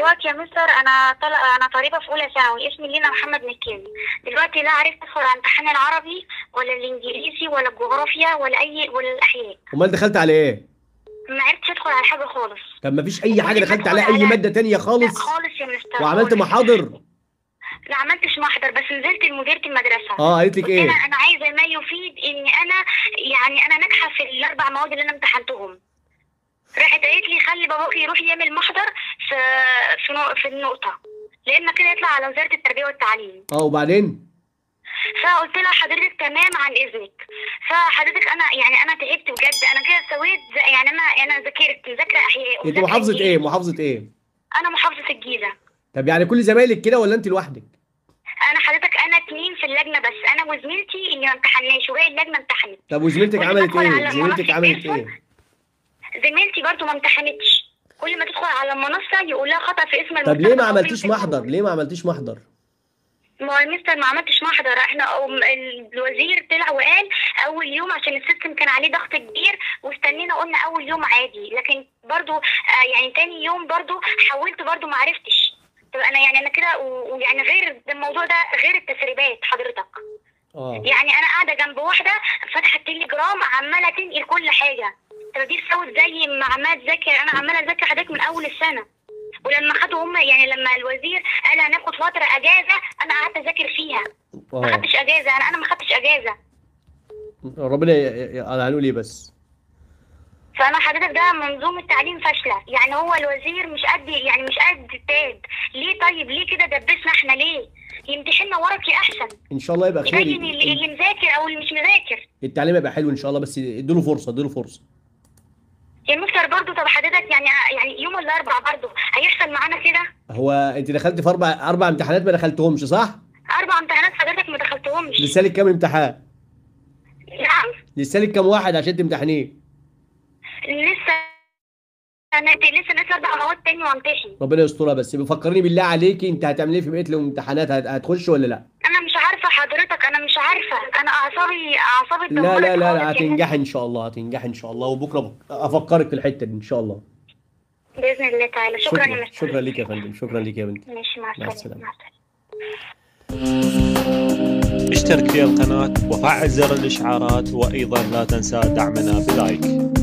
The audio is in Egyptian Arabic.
دلوقتي يا مستر انا طل... انا طالبه في اولى ثانوي اسمي لينا محمد مكاوي دلوقتي لا عرفت ادخل على امتحان العربي ولا الانجليزي ولا الجغرافيا ولا اي ولا الاحياء امال دخلت على ايه ما عرفتش ادخل على حاجه خالص طب ما فيش اي حاجه دخلت عليها اي ماده تانية لا خالص خالص يا مستر وعملت خالص. محاضر لا عملتش محضر بس نزلت لمديره المدرسه اه قالت لك قلت ايه لها انا عايزه ما يفيد اني انا يعني انا ناجحه في الاربع مواد اللي انا امتحنتهم راحت قالت لي خلي باباك يروح يعمل محضر في في, نو- في النقطه لان كده يطلع على وزاره التربيه والتعليم اه وبعدين فقلت لها حضرتك تمام عن اذنك فحضرتك انا يعني انا تعبت بجد انا كده سويت زي- يعني انا انا ذاكرت مذاكره احياء انت ومذاكرة محافظه إنجليزي. ايه محافظه ايه انا محافظه الجيزه طب يعني كل زمايلك كده ولا انت لوحدك انا حضرتك انا اتنين في اللجنه بس انا وزميلتي اللي ما امتحناش وباقي اللجنه امتحنت طب وزميلتك كل ما عملت أدخل ايه على زميلتك منصة عملت إرسل، ايه زميلتي برضو ما امتحنتش كل ما تدخل على المنصه يقول لها خطا في اسم طب ليه ما المستخدم أو عملتيش قيمة محضر ليه ما عملتيش محضر ما هو المستر ما عملتش محضر احنا أم- الوزير طلع وقال اول يوم عشان السيستم كان عليه ضغط كبير واستنينا قلنا اول يوم عادي لكن برضو آه يعني تاني يوم برضو حاولت برضو ما عرفتش طب انا يعني انا كده و- ويعني غير ده الموضوع ده غير التسريبات حضرتك اه يعني انا قاعده جنب واحده فتحت تليجرام عماله تنقل كل حاجه طب دي تسوي زي ما عماله تذاكر انا عماله اذاكر حضرتك من اول السنه ولما خدوا هم يعني لما الوزير قال هناخد فتره اجازه انا قعدت اذاكر فيها ما اه خدتش اجازه انا انا ما خدتش اجازه ربنا ي- ي- هنقول ايه بس فانا حضرتك ده منظومه تعليم فاشله يعني هو الوزير مش قد يعني مش قد التاد ليه طيب ليه كده دبسنا احنا ليه يمتحننا ورقي احسن ان شاء الله يبقى خير يبين اللي, اللي مذاكر او اللي مش مذاكر التعليم يبقى حلو ان شاء الله بس اديله فرصه اديله فرصه يا مستر برضه طب حضرتك يعني يعني يوم الاربع برضه هيحصل معانا كده هو انت دخلت في اربع اربع امتحانات ما دخلتهمش صح اربع امتحانات حضرتك ما دخلتهمش لسه لك كام امتحان نعم لسه لك كام واحد عشان تمتحنيه لسه انا لسه ناقص اربع مواد تاني وامتحن ربنا يسترها بس بفكرني بالله عليكي انت هتعملي ايه في بقيه الامتحانات هت- هتخش ولا لا انا مش عارفه حضرتك انا مش عارفه انا اعصابي اعصابي لا لا لا, لا اتدمرت خالص يعني. هتنجحي ان شاء الله هتنجحي ان شاء الله وبكره بك- افكرك في الحته دي ان شاء الله باذن الله تعالى شكرا يا مستر شكرا ليك يا فندم شكرا ليك يا بنتي ماشي مع مع السلامه السلامة. مع السلامه اشترك في القناة وفعل زر الإشعارات وأيضا لا تنسى دعمنا بلايك